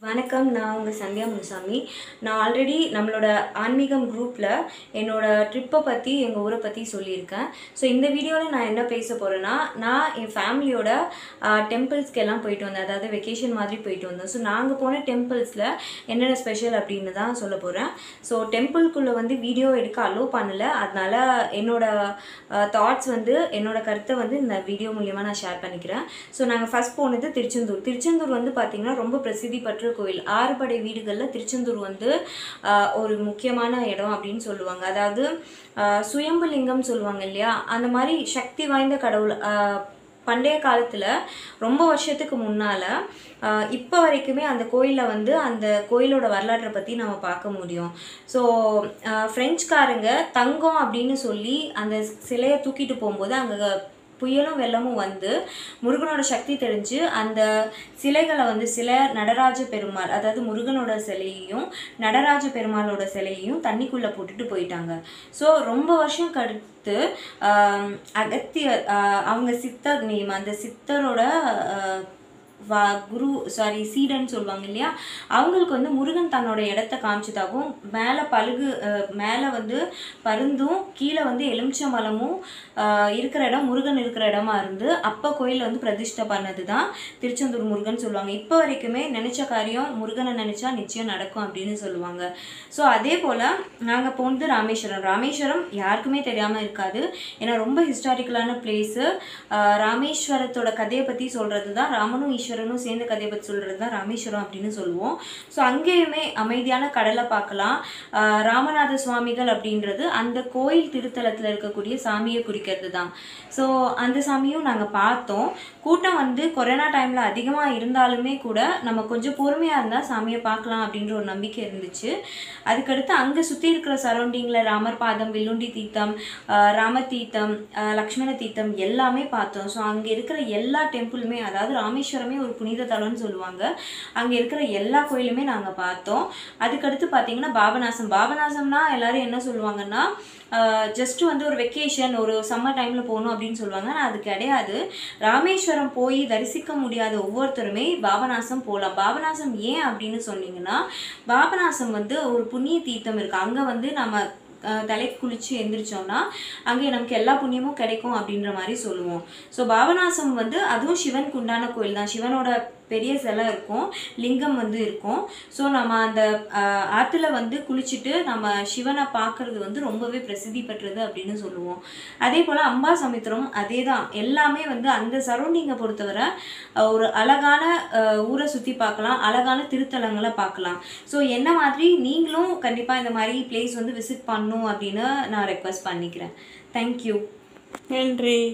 வணக்கம் நான் உங்கள் சந்தியா முனுசாமி நான் ஆல்ரெடி நம்மளோட ஆன்மீகம் குரூப்பில் என்னோட ட்ரிப்பை பற்றி எங்கள் ஊரை பற்றி சொல்லியிருக்கேன் ஸோ இந்த வீடியோவில் நான் என்ன பேச போகிறேன்னா நான் என் ஃபேமிலியோட டெம்பிள்ஸ்க்கு எல்லாம் போயிட்டு வந்தேன் அதாவது வெக்கேஷன் மாதிரி போயிட்டு வந்தோம் ஸோ நாங்கள் போன டெம்பிள்ஸில் என்னென்ன ஸ்பெஷல் அப்படின்னு தான் சொல்ல போகிறேன் ஸோ டெம்பிள்குள்ளே வந்து வீடியோ எடுக்க அலோவ் பண்ணலை அதனால என்னோட தாட்ஸ் வந்து என்னோட கருத்தை வந்து இந்த வீடியோ மூலியமாக நான் ஷேர் பண்ணிக்கிறேன் ஸோ நாங்கள் ஃபஸ்ட் போனது திருச்செந்தூர் திருச்செந்தூர் வந்து பார்த்திங்கன்னா ரொம்ப பிரசித்தி பெற்ற கோயில் ஆறுபடை வீடுகளில் திருச்செந்தூர் வந்து ஆஹ், ஒரு முக்கியமான இடம் அப்படின்னு சொல்லுவாங்க அதாவது ஆஹ், சுயம்புலிங்கம் சொல்லுவாங்க இல்லையா அந்த மாதிரி சக்தி வாய்ந்த கடவுள் ஆஹ், பண்டைய காலத்தில் ரொம்ப வருஷத்துக்கு முன்னால் இப்போ வரைக்குமே அந்த கோயிலில் வந்து அந்த கோயிலோட வரலாற்றை பற்றி நம்ம பார்க்க முடியும் ஸோ ஃப்ரெஞ்சுக்காரங்க தங்கம் அப்படின்னு சொல்லி அந்த சிலையை தூக்கிட்டு போகும்போது அங்கே புயலும் வெள்ளமும் வந்து முருகனோட சக்தி தெரிஞ்சு அந்த சிலைகளை வந்து சில நடராஜ பெருமாள் அதாவது முருகனோட சிலையையும் நடராஜ பெருமாளோட சிலையையும் தண்ணிக்குள்ளே போட்டுட்டு போயிட்டாங்க ஸோ ரொம்ப வருஷம் கடுத்து ஆம், அகத்தியர் ஆஹ், அவங்க சித்தர் நேம் அந்த சித்தரோட ஆஹ், வா குரு சாரி சீடன்னு சொல்லுவாங்க இல்லையா அவங்களுக்கு வந்து முருகன் தன்னோட இடத்த காமிச்சதாகவும் மேலே பழுகு அஹ், மேலே வந்து பருந்தும் கீழே வந்து எலுமிச்சம்பழமும் ஆஹ், இருக்கிற இடம் முருகன் இருக்கிற இடமா இருந்து அப்போ கோயிலில் வந்து பிரதிஷ்டை பண்ணது தான் திருச்செந்தூர் முருகன் சொல்லுவாங்க இப்போ வரைக்குமே நினைச்ச காரியம் முருகனை நினைச்சா நிச்சயம் நடக்கும் அப்படின்னு சொல்லுவாங்க ஸோ அதே போல் நாங்கள் போனது ராமேஸ்வரம் ராமேஸ்வரம் யாருக்குமே தெரியாமல் இருக்காது ஏன்னா ரொம்ப ஹிஸ்டாரிக்கலான பிளேஸு ராமேஸ்வரத்தோட கதையை பற்றி சொல்கிறது தான் ராமனும் ஈஸ்வரனும் சேர்ந்த கதையை பற்றி சொல்கிறது தான் ராமேஸ்வரம் அப்படின்னு சொல்லுவோம் ஸோ அங்கேயுமே அமைதியான கடலை பார்க்கலாம் ஆஹ் ராமநாத சுவாமிகள் அப்படின்றது அந்த கோயில் திருத்தலத்தில் இருக்கக்கூடிய சாமியை குறிக்கிறது தான் ஸோ அந்த சாமியும் நாங்கள் பார்த்தோம் கூட்டம் வந்து கொரோனா டைமில் அதிகமாக இருந்தாலுமே கூட நம்ம கொஞ்சம் பொறுமையாக இருந்தால் சாமியை பார்க்கலாம் அப்படின்ற ஒரு நம்பிக்கை இருந்துச்சு அதுக்கடுத்து அங்கே சுற்றி இருக்கிற சரௌண்டிங்கில் ராமர் பாதம் வில்லுண்டி தீர்த்தம் ஆஹ் ராம தீர்த்தம் ஆஹ் லக்ஷ்மண தீர்த்தம் எல்லாமே பார்த்தோம் ஸோ அங்கே இருக்கிற எல்லா டெம்பிளுமே அதாவது ராமேஸ்வரமே ஒரு புனித தலம்னு சொல்லுவாங்க அங்கே இருக்கிற எல்லா கோயிலுமே நாங்கள் பார்த்தோம் அதுக்கடுத்து பார்த்தீங்கன்னா பாபநாசம் பாபநாசம்னா எல்லாரும் என்ன சொல்லுவாங்கன்னா ஜஸ்ட் வந்து ஒரு வெக்கேஷன் ஒரு சம்மர் டைமில் போகணும் அப்படின்னு சொல்லுவாங்க ஆனால் அது கிடையாது ராமேஸ்வரம் போய் தரிசிக்க முடியாத ஒவ்வொருத்தருமே பாபநாசம் போகலாம் பாபநாசம் ஏன் அப்படின்னு சொன்னீங்கன்னா பாபநாசம் வந்து ஒரு புண்ணிய தீர்த்தம் இருக்குது அங்கே வந்து நம்ம அஹ், தலைக்கு குளிச்சு எந்திரிச்சோம்னா அங்கே நமக்கு எல்லா புண்ணியமும் கிடைக்கும் அப்படின்ற மாதிரி சொல்லுவோம் ஸோ பாபநாசம் வந்து அதுவும் சிவனுக்கு உண்டான கோயில் தான் சிவனோட பெரிய சிலை இருக்கும் லிங்கம் வந்து இருக்கும் ஸோ நம்ம அந்த ஆஹ், ஆத்துல வந்து குளிச்சுட்டு நம்ம சிவனை பார்க்கறது வந்து ரொம்பவே பிரசித்தி பெற்றது அப்படின்னு சொல்லுவோம் அதே போல் அம்பா சமுத்திரம் அதே தான் எல்லாமே வந்து அந்த சரௌண்டிங்கை பொறுத்தவரை ஆஹ், ஒரு அழகான ஆஹ், ஊரை சுற்றி பார்க்கலாம் அழகான திருத்தலங்களை பார்க்கலாம் ஸோ என்ன மாதிரி நீங்களும் கண்டிப்பாக இந்த மாதிரி பிளேஸ் வந்து விசிட் பண்ணணும் அப்படின்னு நான் ரெக்வஸ்ட் பண்ணிக்கிறேன் தேங்க்யூ நன்றி